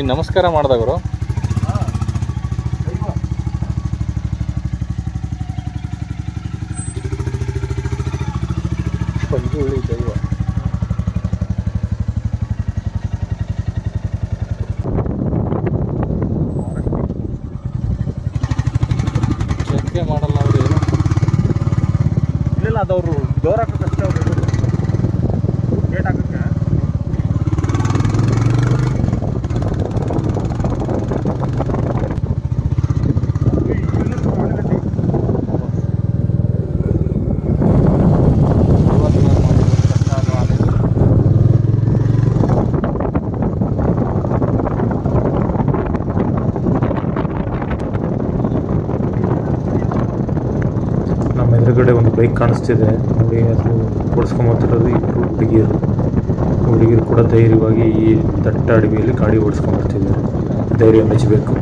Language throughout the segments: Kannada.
ನೀನು ನಮಸ್ಕಾರ ಮಾಡಿದವರು ಪಂಜುಳಿ ದೈವ ಚೆಕ್ಕೆ ಮಾಡಲ್ಲ ಅವ್ರು ಏನು ಇಲ್ಲ ಅದವರು ಡೋರ್ ಹಾಕಕ್ಕಷ್ಟೇ ಅವ್ರು ಇರೋದು ಗೇಟ್ ಹಾಕಕ್ಕೆ ಇವತ್ತು ನಾನು ಮಾಡಿರೋ ಕಷ್ಟ ಅದು ಆಗಿದೆ. ನಮ್ಮ ಎದುರುಗಡೆ ಒಂದು ಬೈಕ್ ಕಾಣಿಸ್ತಿದೆ ನೋಡಿ ಅದು ಓಡಿಸ್ಕೊಂಬರ್ತಿರೋದು ಇಬ್ಬರು ಹುಡುಗಿಯರು ಹುಡುಗಿರು ಕೂಡ ಧೈರ್ಯವಾಗಿ ಈ ದಟ್ಟ ಅಡವಿಯಲ್ಲಿ ಗಾಡಿ ಓಡಿಸ್ಕೊಂಬರ್ತಿದ್ದಾರೆ ಧೈರ್ಯ ಮೆಚ್ಚಬೇಕು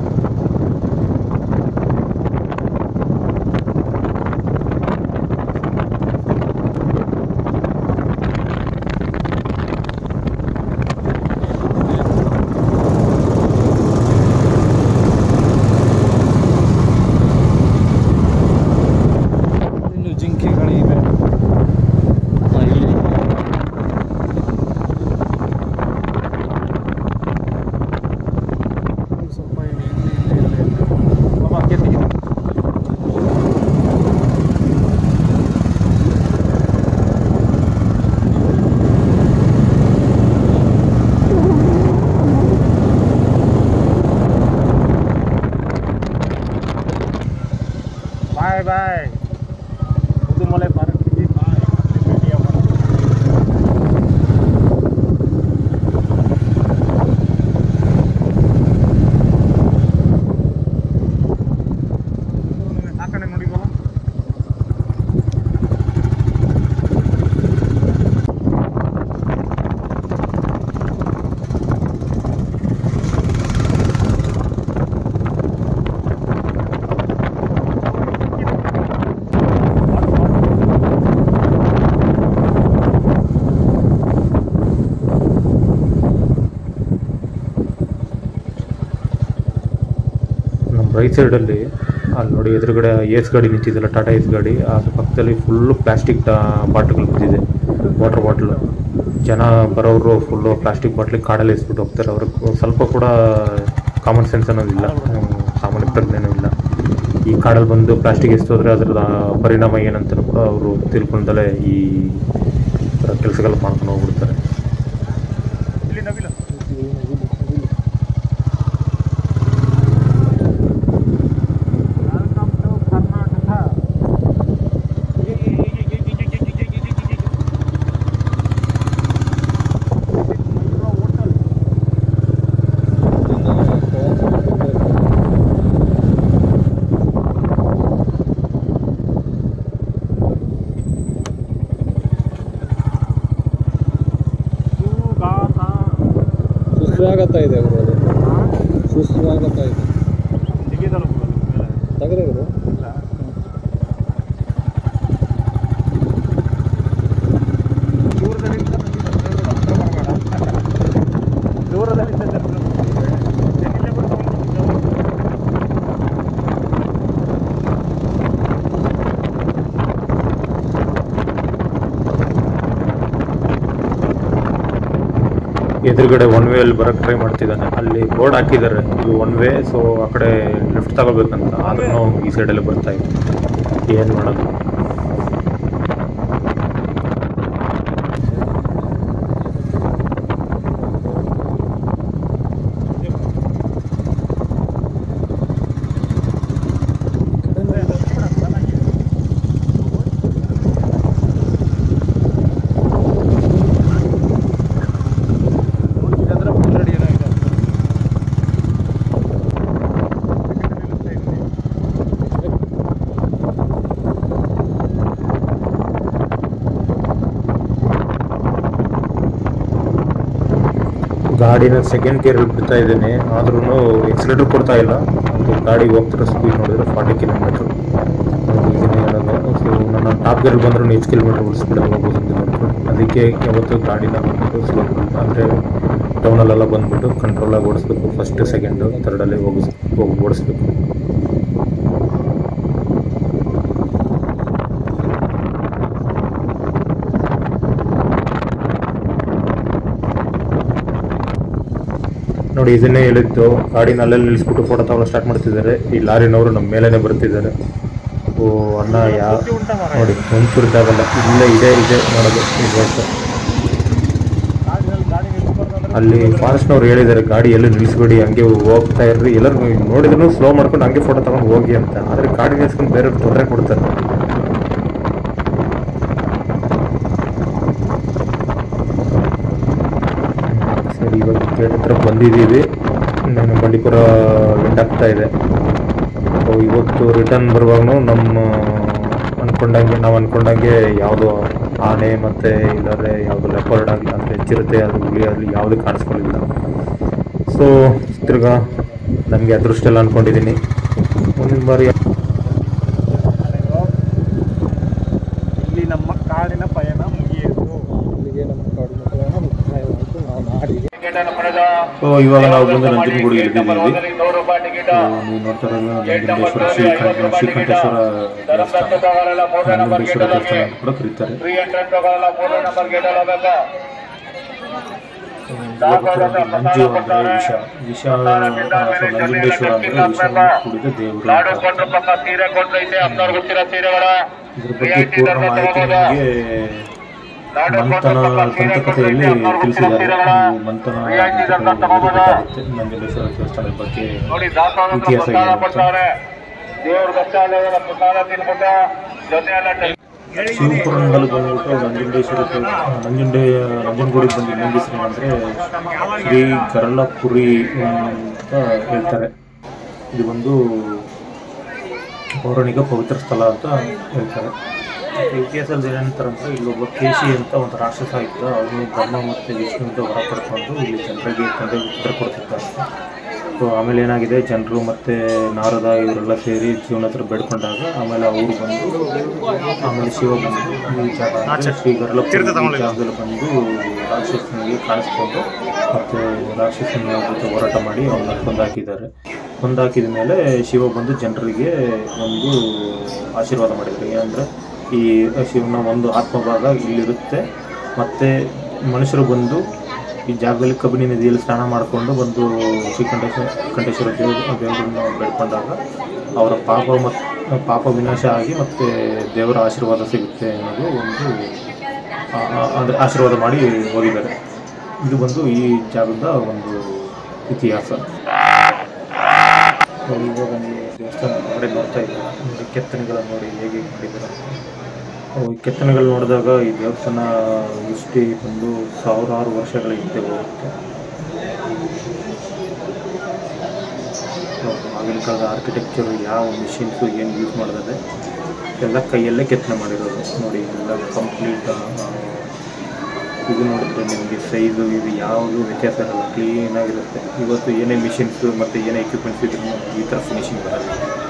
ಇನ್ನು ಜಿಂಕೆಗಳಿವೆ ಹಾ, ಇಲ್ಲಿ ಸ್ವಲ್ಪ ಇಲ್ಲಿ ಇಲ್ಲಿ ಇಲ್ಲಿ ಇಲ್ಲಿ. ಬಾಬಾ, ಕೆತ್ತಿ, ಕೆತ್ತಿ. ಬಾಯ್ ಬಾಯ್ ಮುದುಮಲೆ ಪಾರ್ಕ್ ಬಾಯ್ ಸಾಕಣೆ ನೋಡಿಲ್ವಲ್ಲ ನಮ್ಮ ರೈಟ್ ಸೈಡಲ್ಲಿ ಅಲ್ಲಿ ನೋಡಿ ಎದುರುಗಡೆ ಏಸ್ ಗಾಡಿ ನಿಂತಿದ್ದಲ್ಲ ಟಾಟಾ ಏಸ್ ಗಾಡಿ ಅದ್ರ ಪಕ್ಕದಲ್ಲಿ ಫುಲ್ಲು ಪ್ಲಾಸ್ಟಿಕ್ ಬಾಟ್ಲ್ಗಳು ಬಿದ್ದಿದೆ ವಾಟರ್ ಬಾಟ್ಲು ಜನ ಬರೋರು ಫುಲ್ಲು ಪ್ಲಾಸ್ಟಿಕ್ ಬಾಟ್ಲಿಗೆ ಕಾಡಲ್ಲಿ ಎಸ್ಬಿಟ್ಟು ಹೋಗ್ತಾರೆ ಅವ್ರಿಗೆ ಸ್ವಲ್ಪ ಕೂಡ ಕಾಮನ್ ಸೆನ್ಸ್ ಅನ್ನೋದಿಲ್ಲ ಹ್ಮ್, ಸಾಮಾನ್ಯ ಪ್ರಜ್ಞೆನೂ ಇಲ್ಲ ಈ ಕಾಡಲ್ಲಿ ಬಂದು ಪ್ಲಾಸ್ಟಿಕ್ ಎಸ್ತೋದ್ರೆ ಅದರ ಪರಿಣಾಮ ಏನಂತ ಕೂಡ ಅವರು ತಿಳ್ಕೊಂಡಲೇ ಈ ಥರ ಕೆಲಸಗಳು ಮಾಡ್ಕೊಂಡು ಹೋಗ್ಬಿಡ್ತಾರೆ ಇಲ್ಲಿ ನವಿಲು ವೆಲ್ಕಮ್ ಟು ಕರ್ನಾಟಕ ಹೋಟೆಲ್ ಸುಗಾತ ಸುಸ್ವಾಗತ ಇದೆ ಗುರು ಅದು ಸುಸ್ವಾಗತ ಇದೆ ಜಿಗಿದಲ್ಲ ಗುರು ಅಲ್ಲಿ ಮೇಲೆ. ತೆಗೆದೆ ಗುರು ಇಲ್ಲ. ದೂರದಲ್ಲಿ ಇದ್ದ ಹತ್ರ ಬರಬೇಡ. ದೂರದಲ್ಲಿ ಇದ್ದ ಹತ್ರ ಬರಬೇಡ. ಇಲ್ಲೇ ಬರ್ತಾ ಉಂಟು. ಎದುರುಗಡೆ ಒನ್ ವೇ ಅಲ್ಲಿ ಬರೋಕ್ಕೆ ಟ್ರೈ ಮಾಡ್ತಿದ್ದಾನೆ ಅಲ್ಲಿ ಬೋರ್ಡ್ ಹಾಕಿದ್ದಾರೆ ಇದು ಒನ್ ವೇ ಸೊ ಆ ಕಡೆ ಲೆಫ್ಟ್ ತಗೋಬೇಕಂತ ಆದ್ರೂ ಈ ಸೈಡಲ್ಲಿ ಬರ್ತಾ ಇದೆ ಏನು ಮಾಡೋದು ನೋಡ್ತಿದ್ರೆ ಫುಲ್ ರೆಡಿ ಏನೋ ಇದೆ. ಗಾಡಿನ ಸೆಕೆಂಡ್ ಗೇರಲ್ಲಿ ಬಿಡ್ತಾ ಇದ್ದೇನೆ ಆದ್ರೂ ಎಕ್ಸಿಲೇಟರ್ ಕೊಡ್ತಾ ಇಲ್ಲ ಅದು ಗಾಡಿ ಹೋಗ್ತಿರೋ ಸ್ಪೀಡ್ ನೋಡಿದ್ರೆ ಫಾರ್ಟಿ ಕಿಲೋಮೀಟ್ರ್ ಇದನ್ನೇ ಹೇಳೋದು ಸೊ ನನ್ನ ಟಾಪ್ ಗೇರಲ್ಲಿ ಬಂದರೂ ಎಷ್ಟು ಕಿಲೋಮೀಟ್ರ್ ಸ್ಪೀಡಲ್ಲಿ ಹೋಗ್ಬೋದು ಅಂತ ನೋಡ್ಕೊಂಡು ಅದಕ್ಕೆ ಯಾವತ್ತೂ ಗಾಡಿನ ಸ್ಲೋ ಅಂದರೆ ಟೌನಲ್ಲೆಲ್ಲ ಬಂದ್ಬಿಟ್ಟು ಕಂಟ್ರೋಲಾಗಿ ಓಡಿಸ್ಬೇಕು ಫಸ್ಟ್ ಸೆಕೆಂಡು ಥರ್ಡಲ್ಲಿ ಹೋಗಿಸ್ ಹೋಗಿ ಓಡಿಸ್ಬೇಕು ನೋಡಿ ಇದನ್ನೇ ಹೇಳಿದ್ದು ಗಾಡಿನ ಅಲ್ಲೆಲ್ಲಿ ನಿಲ್ಲಿಸ್ಬಿಟ್ಟು ಫೋಟೋ ತಗೊಳ್ಳೋ ಸ್ಟಾರ್ಟ್ ಮಾಡ್ತಿದ್ದಾರೆ ಈ ಲಾರಿನವರು ನಮ್ಮ ಮೇಲೇನೆ ಬರ್ತಿದ್ದಾರೆ ಓ ಅಣ್ಣ ಯಾ ನೋಡಿ ಒಂಚೂರು ಜಾಗಲ್ಲ ಇಲ್ಲೇ ಇದೆ ಇದೆ ನೋಡೋದು ಇದು ಅಂತ. ಗಾಡಿನಲ್ಲಿ ಗಾಡಿ ನಿಲ್ಸ್ಬಾರ್ದು ಅಂದ್ರೆ ಅಲ್ಲಿ ಫಾರೆಸ್ಟ್ನವ್ರು ಹೇಳಿದ್ದಾರೆ ಗಾಡಿ ಎಲ್ಲಿ ನಿಲ್ಲಿಸ್ಬೇಡಿ ಹಂಗೆ ಹೋಗ್ತಾ ಇರ್ರಿ ಎಲ್ಲರೂ ನೋಡಿದ್ರು ಸ್ಲೋ ಮಾಡ್ಕೊಂಡು ಹಂಗೆ ಫೋಟೋ ತಗೊಂಡು ಹೋಗಿ ಅಂತ ಆದರೆ ಗಾಡಿ ನಿಲ್ಸ್ಕೊಂಡು ಬೇರೆ ತೊಂದರೆ ಕೊಡ್ತಾರೆ ಸರಿ ಇವಾಗ ಗೇಟ್ ಹತ್ರ ಬಂದಿದ್ದೀವಿ ನಾನು ಬಂಡೀಪುರ ಎಂಡ್ ಆಗ್ತಾ ಇದೆ ಸೊ ಇವತ್ತು ರಿಟರ್ನ್ ಬರುವಾಗಲೂ ನಮ್ಮ ಅನ್ಕೊಂಡಂಗೆ ನಾವು ಅನ್ಕೊಂಡಂಗೆ ಯಾವುದೋ ಆನೆ ಮತ್ತು ಇಲ್ಲಾಂದರೆ ಯಾವುದೋ ಲೆಪರ್ಡ್ ಆಗಲಿ ಅಂದರೆ ಚಿರತೆ ಅದು ಹುಲಿ ಆಗಲಿ ಯಾವುದು ಕಾಣಿಸ್ಕೊಳ್ಳಿಲ್ಲ ಸೊ ತಿರ್ಗಾ ನನಗೆ ಅದೃಷ್ಟ ಎಲ್ಲ ಅಂದ್ಕೊಂಡಿದ್ದೀನಿ ಮುಂದಿನ ಬಾರಿ ಇಲ್ಲಿ ನಮ್ಮ ಕಾಡಿನ ಪಯಣ ಮುಗಿಯಿತು ಇಲ್ಲಿಗೆ ನಮ್ಮ ಕಾಡಿನ ಪಯಣ ಮುಕ್ತಾಯವಾಯಿತು ನಾವು ನಾಡಿಗೆ ಸೊ ಇವಾಗ ನಾವು ಬಂದು ನಂಜನಗೂಡಿಗೆ ಇಳಿದಿದ್ದೀವಿ ಸೊ ನೀವು ನೋಡ್ತಾ ಇರೋದು ನಂಜನಗೂಡೇಶ್ವರ ಶ್ರೀಕಂಠ ಶ್ರೀಕಂಠೇಶ್ವರ ದೇವಸ್ಥಾನ ನಂಜನಗೂಡೇಶ್ವರ ದೇವಸ್ಥಾನ ಅಂತ ಕೂಡ ಕರೀತಾರೆ ಇವತ್ತು ನಂಜು ಅಂದರೆ ವಿಷ ವಿಷ ಸೊ ನಂಜುಂಡೇಶ್ವರ ಅಂದರೆ ವಿಷವನ್ನು ಕುಡಿದ ದೇವರು ಅಂತ ಇದ್ರ ಬಗ್ಗೆ ಪೂರ್ಣ ಮಾಹಿತಿ ನಿಮಗೆ ಮಂಥನ ದಂತಕಥೆಯಲ್ಲಿ ತಿಳಿಸಿದ್ದಾರೆ ನೀವು ಮಂಥನ ದಂತಕಥೆ ಓದಿ ಗೊತ್ತಾಗುತ್ತೆ ನಂಜುಂಡೇಶ್ವರ ದೇವಸ್ಥಾನದ ಬಗ್ಗೆ ಇತಿಹಾಸ ಏನು ಅಂತ ಶಿವಪುರಂದಲ್ಲಿ ಬಂದ್ಬಿಟ್ಟು ನಂಜುಂಡೇಶ್ವರ ದೇವ- ನಂಜುಂಡೆ ನಂಜನಗೂಡಿಗೆ ಬಂದು ಇನ್ನೊಂದು ಹೆಸರು ಏನಂದರೆ ಶ್ರೀ ಗರಳಪುರಿ ಅಂತ ಹೇಳ್ತಾರೆ ಇದು ಒಂದು ಪೌರಾಣಿಕ ಪವಿತ್ರ ಸ್ಥಳ ಅಂತ ಹೇಳ್ತಾರೆ ಮತ್ತೆ ಇತಿಹಾಸದಲ್ಲಿ ಏನಂತಾರೆ ಅಂದರೆ ಇಲ್ಲೊಬ್ಬ ಕೇಶಿ ಅಂತ ಒಂದು ರಾಕ್ಷಸ ಇದ್ದ ಅವನು ಬ್ರಹ್ಮ ಮತ್ತು ವಿಷ್ಣುವಿಂದ ಹೊರ ಪಡ್ಕೊಂಡು ಇಲ್ಲಿ ಜನರಿಗೆ ತಂದೆ ಉತ್ತರ ಕೊಡ್ತಿರ್ತಾರೆ ಸೊ ಆಮೇಲೆ ಏನಾಗಿದೆ ಜನರು ಮತ್ತು ನಾರದ ಇವರೆಲ್ಲ ಸೇರಿ ಜೀವನ ಹತ್ರ ಬೇಡ್ಕೊಂಡಾಗ ಆಮೇಲೆ ಅವರು ಬಂದು ಆಮೇಲೆ ಶಿವ ಬಂದು ಈ ಜಾಗ ಅಂದ್ರೆ ಶ್ರೀ ಗರಳಪುರಿ ಈ ಜಾಗದಲ್ಲಿ ಬಂದು ರಾಕ್ಷಸನಿಗೆ ಕಾಣಿಸ್ಕೊಂಡು ಮತ್ತು ರಾಕ್ಷಸನ ಜೊತೆ ಹೋರಾಟ ಮಾಡಿ ಅವನ್ನ ಕೊಂದಾಕಿದ್ದಾರೆ ಕೊಂದಾಕಿದ ಮೇಲೆ ಶಿವ ಬಂದು ಜನರಿಗೆ ಒಂದು ಆಶೀರ್ವಾದ ಮಾಡಿದ್ರು ಏನಂದರೆ ಈ ಶಿವನ ಒಂದು ಆತ್ಮಭಾಗ ಇಲ್ಲಿರುತ್ತೆ ಮತ್ತು ಮನುಷ್ಯರು ಬಂದು ಈ ಜಾಗದಲ್ಲಿ ಕಬಿನಿ ನದಿಯಲ್ಲಿ ಸ್ನಾನ ಮಾಡಿಕೊಂಡು ಬಂದು ಶ್ರೀಕಂಠೇಶ್ವರ ಕಂಠೇಶ್ವರ ದೇವ ದೇವರನ್ನು ಬೇಡ್ಕೊಂಡಾಗ ಅವರ ಪಾಪ ಮತ್ತು ಪಾಪ ವಿನಾಶ ಆಗಿ ಮತ್ತು ದೇವರ ಆಶೀರ್ವಾದ ಸಿಗುತ್ತೆ ಅನ್ನೋದು ಒಂದು ಅಂದರೆ ಆಶೀರ್ವಾದ ಮಾಡಿ ಹೋಗಿದ್ದಾರೆ ಇದು ಬಂದು ಈ ಜಾಗದ ಒಂದು ಇತಿಹಾಸ ಸೊ ಇವಾಗ ನೀವು ದೇವಸ್ಥಾನ ಹೊರಗಡೆ ನೋಡ್ತಾ ಇದ್ದೀರಾ ನೋಡಿ ಕೆತ್ತನೆಗಳನ್ನು ನೋಡಿ ಹೇಗೆ ಮಾಡಿದ್ದಾರೆ ಅವು ಈ ಕೆತ್ತನೆಗಳು ನೋಡಿದಾಗ ಈ ದೇವಸ್ಥಾನ ಹಿಸ್ಟ್ರಿ ಬಂದು ಸಾವಿರಾರು ವರ್ಷಗಳ ಹಿಂದೆ ಹೋಗುತ್ತೆ ಸೊ ಆಗಿನ ಕಾಲದ ಆರ್ಕಿಟೆಕ್ಚರ್ ಯಾವ ಮಿಷಿನ್ಸು ಏನು ಯೂಸ್ ಮಾಡಿದ್ರೆ ಎಲ್ಲ ಕೈಯಲ್ಲೇ ಕೆತ್ತನೆ ಮಾಡಿರೋದು ನೋಡಿ ಎಲ್ಲ ಕಂಪ್ಲೀಟ್ ಇದು ನೋಡಿದ್ರೆ ನಿಮಗೆ ಸೈಜು ಇದು ಯಾವುದು ವ್ಯತ್ಯಾಸ ಇರಲ್ಲ ಕ್ಲೀನಾಗಿರುತ್ತೆ ಇವತ್ತು ಏನೇ ಮಿಷಿನ್ಸು ಮತ್ತು ಏನೇ ಎಕ್ವಿಪ್ಮೆಂಟ್ಸ್ ಇದ್ರೂ ಈ ಥರ ಫಿನಿಶಿಂಗ್ ಬರಲ್ಲ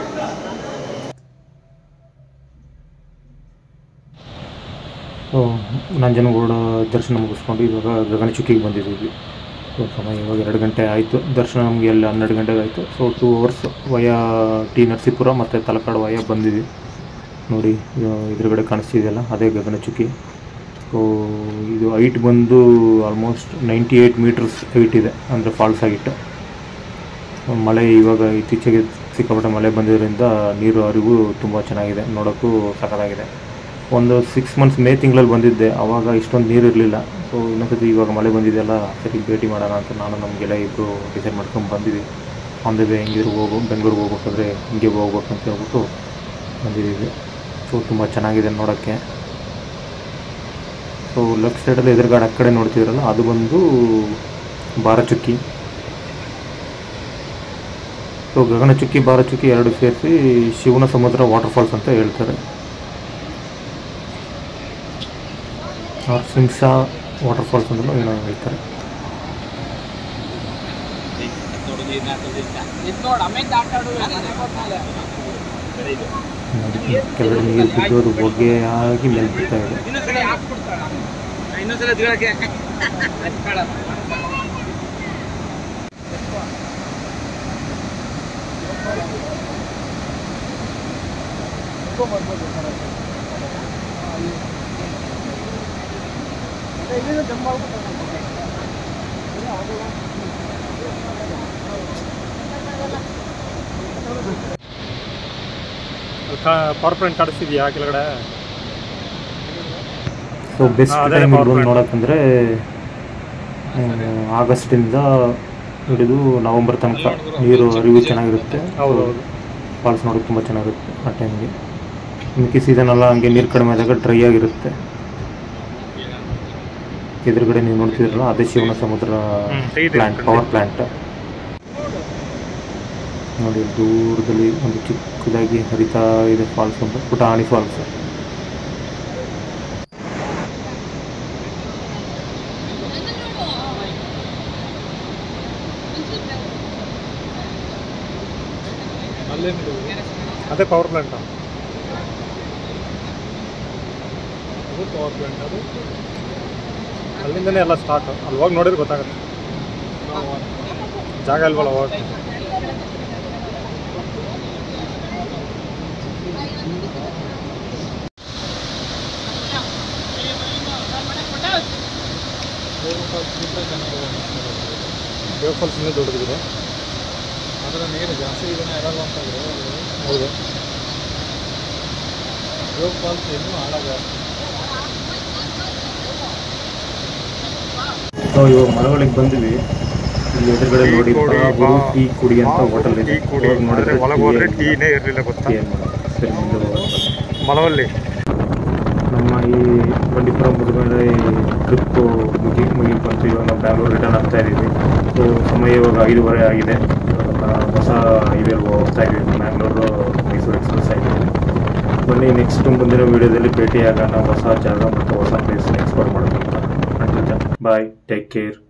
ಸೊ ನಂಜನಗೂಡ ದರ್ಶನ ಮುಗಿಸ್ಕೊಂಡು ಇವಾಗ ಗಗನಚುಕ್ಕಿಗೆ ಬಂದಿದ್ದೀವಿ ಸೊ ಸಮಯ ಇವಾಗ ಎರಡು ಗಂಟೆ ಆಯಿತು ದರ್ಶನ ನಮಗೆ ಎಲ್ಲ ಹನ್ನೆರಡು ಗಂಟೆಗೆ ಆಯಿತು so two hours via T Narasipura ಮತ್ತು ತಲಕಾಡು ವಯ ಬಂದಿದ್ವಿ ನೋಡಿ ಇದು ಎದುರುಗಡೆ ಕಾಣಿಸ್ತಿದೆಯಲ್ಲ ಅದೇ ಗಗನಚುಕ್ಕಿ ಸೊ ಇದು ಹೈಟ್ ಬಂದು almost ninety eight metres height ಇದೆ ಅಂದರೆ ಫಾಲ್ಸ್ ಆಗಿಟ್ಟು ಮಳೆ ಇವಾಗ ಇತ್ತೀಚೆಗೆ ಸಿಕ್ಕಾಪಟ್ಟೆ ಮಳೆ ಬಂದಿರೋದ್ರಿಂದ ನೀರು ಹರಿವು ತುಂಬ ಚೆನ್ನಾಗಿದೆ ನೋಡೋಕ್ಕೂ ಸಖತ್ತಾಗಿದೆ ಒಂದು ಸಿಕ್ಸ್ ಮಂತ್ಸ್ ಮೇ ತಿಂಗಳಲ್ಲಿ ಬಂದಿದ್ದೆ ಆವಾಗ ಇಷ್ಟೊಂದು ನೀರು ಇರಲಿಲ್ಲ ಸೊ ಇನ್ನೊಂದ್ಸತಿ ಇವಾಗ ಮಳೆ ಬಂದಿದೆಯಲ್ಲ ಸರಿ ಭೇಟಿ ಮಾಡೋಣ ಅಂತ ನಾನು ನಮ್ಮ ಗೆಳೆಯ ಇಬ್ಬರು ಡಿಸೈಡ್ ಮಾಡ್ಕೊಂಡು ಬಂದಿದ್ವಿ ಆನ್ ದ ವೇ ಹೆಂಗಿದ್ರು ಹೋಗು ಬೆಂಗಳೂರಿಗೆ ಹೋಗ್ಬೇಕಾದ್ರೆ ಹಿಂಗೆ ಹೋಗ್ಬೇಕು ಅಂತ ಹೇಳ್ಬಿಟ್ಟು ಬಂದಿದ್ದೀವಿ ಸೊ ತುಂಬ ಚೆನ್ನಾಗಿದೆ ನೋಡೋಕ್ಕೆ ಸೊ ಲೆಫ್ಟ್ ಸೈಡಲ್ಲಿ ಎದುರುಗಡೆ ಆ ಕಡೆ ನೋಡ್ತಿದ್ರಲ್ಲ ಅದು ಬಂದು ಬಾರಚುಕ್ಕಿ ಸೊ ಗಗನಚುಕ್ಕಿ ಬಾರಚುಕ್ಕಿ ಎರಡು ಸೇರಿಸಿ ಶಿವನ ಸಮುದ್ರ ವಾಟರ್ಫಾಲ್ಸ್ ಅಂತ ಹೇಳ್ತಾರೆ ಅವ್ರು ಸಿಂಗ್ಸಾ ವಾಟರ್ಫಾಲ್ಸ್ ಅಂತಲೂ ಏನೋ ಹೇಳ್ತಾರೆ ನೋಡಿ, ಕೆಳಗಡೆ ನೀರು ಬಿದ್ದು ಅದು ಹೊಗೆ ಆಗಿ ಮೇಲೆ ಬಿಡ್ತಾ ಇದೆ ಪವರ್ ಪಾಯಿಂಟ್ ಕಾಣಿಸ್ತಿದ್ಯಾ ಕೆಳಗಡೆ ಸೊ ಬೆಸ್ಟ್ ಹಾ, ಅದೇ ಟೈಮ್ power ಬಂದು plant. ನೋಡೋಕ್ಕಂದ್ರೆ ಆಗಸ್ಟಿಂದ ಹಿಡಿದು ನವಂಬರ್ ತನಕ ನೀರು ಹರಿವು ಚೆನ್ನಾಗಿರುತ್ತೆ ಹೌದು ಹೌದು ಫಾಲ್ಸ್ ನೋಡೋಕೆ ತುಂಬ ಚೆನ್ನಾಗಿರುತ್ತೆ ಆ ಟೈಮ್ಗೆ ಮಿಕ್ಕಿ ಸೀಸನ್ ಎಲ್ಲ ಹಂಗೆ ನೀರು ಕಡಿಮೆ ಆದಾಗ ಡ್ರೈ ಆಗಿರುತ್ತೆ ಎದುರುಗಡೆ ನೀವು ನೋಡ್ತಿದ್ರಲ್ಲ ಅದೇ ಶಿವನ ಸಮುದ್ರ ಹ್ಮ್, ಇದೆ. ಪ್ಲಾಂಟ್ ಪವರ್ ಪ್ಲಾಂಟ್ ನೋಡಿ ದೂರದಲ್ಲಿ ಒಂದು ಚಿಕ್ಕದಾಗಿ ಹರಿತಾ ಇದೆ ಫಾಲ್ಸ್ ಒಂದು ಪುಟಾಣಿ ಫಾಲ್ಸ್ ಅದೇ ಪವರ್ ಪ್ಲಾಂಟ್ ಅದು ಪವರ್ ಪ್ಲಾಂಟ್ ಅದು ಅಲ್ಲಿಂದನೇ ಎಲ್ಲ ಸ್ಟಾರ್ಟ್ ಅಲ್ಲಿ ಹೋಗಿ ನೋಡಿದ್ರೆ ಗೊತ್ತಾಗುತ್ತೆ ಜಾಗ ಇಲ್ವಲ್ಲ ಹೋಗಕ್ಕೆ ದೇವ ಫಾಲ್ಸ್ ಇನ್ನೂ ದೊಡ್ಡದಿದೆ ಅದರ ನೀರು ಜಾಸ್ತಿ ಇದನ್ನ ಇರಲ್ಲ ಅಂತ ಹೌದು ಯೋಗ ಫಾಲ್ಸ್ ಇನ್ನೂ ಹಾಳಾಗ ಸೊ ಇವಾಗ ಮಳವಳ್ಳಿಗೆ ಬಂದ್ವಿ ಇಲ್ಲಿ ಎದುರುಗಡೆ ನೋಡಿ ಬಾಬು ಟೀ ಕುಡಿ ಅಂತ ಹೋಟೆಲ್ ಇದೆ ಟೀ ಕುಡಿ ಹೋಗಿ ಆದರೆ ಒಳಗೆ ಹೋದ್ರೆ ಟೀನೇ ಇರಲಿಲ್ಲ ಗೊತ್ತಾ ಏನು ಮಾಡೋದು ಸರಿ ಮುಂದೆ ಹೋಗೋಣ. ಮಲವಲ್ಲಿ ನಮ್ಮ ಈ ಬಂಡೀಪುರ ಮುಗಿದ್ಮೇಲೆ ಟ್ರಿಪ್ಪು ಮುಗಿ ಮುಗಿ ಬಂತು ಇವಾಗ ನಾವು ಬ್ಯಾಂಗ್ಳೂರ್ ರಿಟರ್ನ್ ಆಗ್ತಾ ಇದ್ದೀವಿ ಸೊ ಸಮಯ ಇವಾಗ ಐದೂವರೆ ಆಗಿದೆ ಇವಾಗ ನಮ್ಮ ಹೊಸ ಹೈವೇ ಹೋಗ್ತಾ ಇದ್ದೀವಿ ಬ್ಯಾಂಗ್ಳೂರು ಮೈಸೂರು ಎಕ್ಸ್ಪ್ರೆಸ್ ಆಗಿದೆ ಬನ್ನಿ ನೆಕ್ಸ್ಟ್ ಮುಂದಿನ ವೀಡಿಯೋದಲ್ಲಿ ಭೇಟಿಯಾಗೋಣ ಹೊಸ ಜಾಗ ಮತ್ತು ಹೊಸ ಪ್ಲೇಸ್ನ ಎಕ್ಸ್ಪ್ಲೋರ್ ಮಾಡೋಣ ಅಂತ ಬಾಯ್ ಟೇಕ್ ಕೇರ್